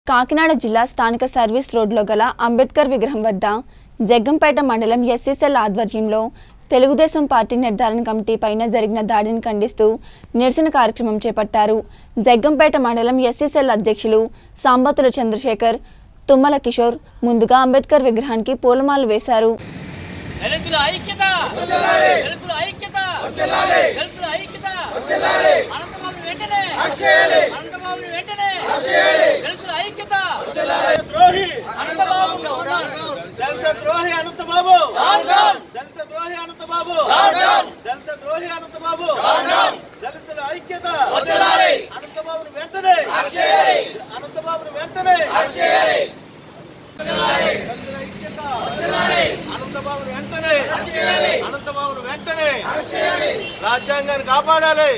కాకినాడ జిల్లా స్థానిక సర్వీస్ రోడ్లో గల అంబేద్కర్ విగ్రహం వద్ద జగ్గంపేట మండలం ఎస్సీసెల్ ఆధ్వర్యంలో తెలుగుదేశం పార్టీ నిర్ధారణ కమిటీ పైన జరిగిన దాడిని ఖండిస్తూ నిరసన కార్యక్రమం చేపట్టారు జగ్గంపేట మండలం ఎస్సీసెల్ అధ్యక్షులు సాంబతుల చంద్రశేఖర్ తుమ్మల కిషోర్ ముందుగా అంబేద్కర్ విగ్రహానికి పూలమాలలు వేశారు దళితుల ఐక్యత దళితుల ఐక్యత దళితుల ఐక్యత అనంతబాబు వెంటనే అనంతబాబు వెంటనే దళితుల ఐక్యత ద్రోహి అనంతబాబు దళిత ద్రోహి అనంత బాబు దళిత ద్రోహి అనంత బాబు దళిత ద్రోహి అనంత బాబు దళితుల ఐక్యత అనంత బాబును వెంటనే అనంత బాబును వెంటనే దళితుల ఐక్యత అనంత బాబును వెంటనే అనంత బాబును వెంటనే రాజ్యాంగాన్ని కాపాడాలి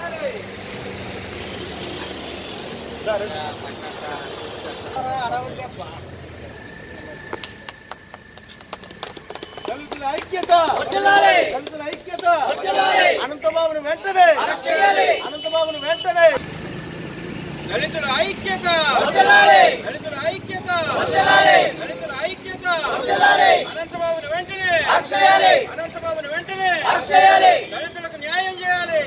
దళితుల ఐక్యత దళితుల ఐక్యత అనంతబాబును వెంటనే అనంతబాబును వెంటనే దళితుల ఐక్యత దళితుల ఐక్యత దళితుల ఐక్యత అనంతబాబును వెంటనే అనంతబాబును వెంటనే దళితులకు న్యాయం చేయాలి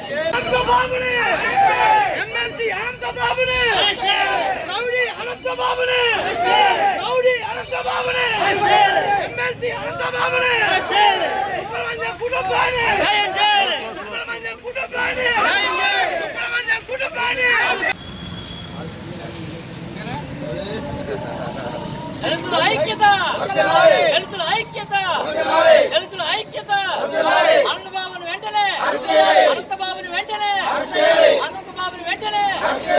ఎమ్మెల్సీ అనంతబాబుని రౌడీ అనంతబాబుని రౌడీ అనంతబాబుని ఎమ్మెల్సీ అనంతబాబుని సుబ్రహ్మణ్యం కుటుంబాన్ని సుబ్రహ్మణ్యం కుటుంబాన్ని సుబ్రహ్మణ్యం కుటుంబాన్ని దళితుల ఐక్యత దళితుల ఐక్యత దళితుల ఐక్యత అనంతబాబును వెంటనే అనంతబాబుని వెంటనే అనంతబాబుని వెంటనే